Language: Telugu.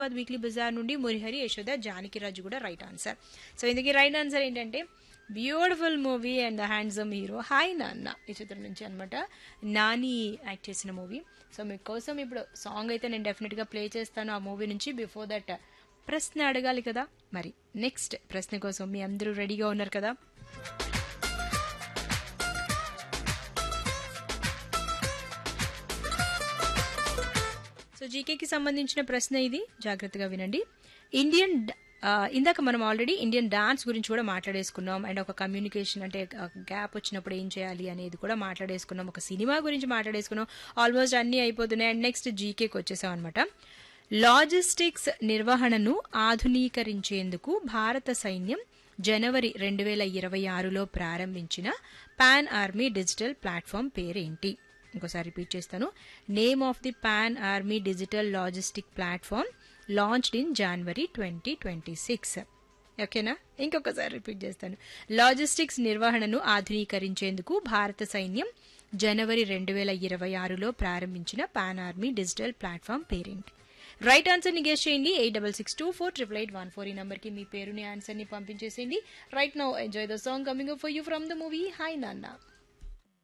వీక్లీ బజార్ నుండి మురిహరి యశోద జానకిరాజు కూడా రైట్ ఆన్సర్ సో ఇందుకే రైట్ ఆన్సర్ ఏంటంటే beautiful movie and the handsome hero hi Nanna ఈ చిత్రం నుంచి అనమాట నాని యాక్ట్ చేసిన మూవీ సో మీకోసం ఇప్పుడు సాంగ్ అయితే నేను డెఫినెట్గా ప్లే చేస్తాను ఆ మూవీ నుంచి బిఫోర్ దట్ ప్రశ్న అడగాలి కదా మరి నెక్స్ట్ ప్రశ్న కోసం మీ అందరూ రెడీగా ఉన్నారు కదా సో జీకేకి సంబంధించిన ప్రశ్న ఇది జాగ్రత్తగా వినండి ఇండియన్ డ- ఆ, ఇందాక మనం ఆల్రెడీ ఇండియన్ డాన్స్ గురించి కూడా మాట్లాడేసుకున్నాం అండ్ ఒక కమ్యూనికేషన్ అంటే గ్యాప్ వచ్చినప్పుడు ఏం చేయాలి అనేది కూడా మాట్లాడేసుకున్నాం ఒక సినిమా గురించి మాట్లాడేసుకున్నాం ఆల్మోస్ట్ అన్నీ అయిపోతున్నాయి అండ్ నెక్స్ట్ జీకేకి వచ్చేసాం అనమాట లాజిస్టిక్స్ నిర్వహణను ఆధునీకరించేందుకు భారత సైన్యం జనవరి రెండు వేల ఇరవై ఆరులో ప్రారంభించిన పాన్ ఆర్మీ డిజిటల్ ప్లాట్ఫామ్ పేరేంటి ఇంకోసారి రిపీట్ చేస్తాను name of the pan army digital logistic platform launched in January twenty twenty six ఓకేనా ఇంకొకసారి రిపీట్ చేస్తాను లాజిస్టిక్స్ నిర్వహణను ఆధునీకరించేందుకు భారత సైన్యం జనవరి రెండు వేల ఇరవై ఆరులో ప్రారంభించిన పాన్ ఆర్మీ డిజిటల్ ప్లాట్ఫామ్ పేరేంటి రైట్ ఆన్సర్ ని గెస్ట్ చేయండి eight double six two four triple eight one four ఈ నంబర్ కి మీ పేరుని ఆన్సర్ ని పంపించేసేయండి right now enjoy the song coming for you from the movie hi నాన్న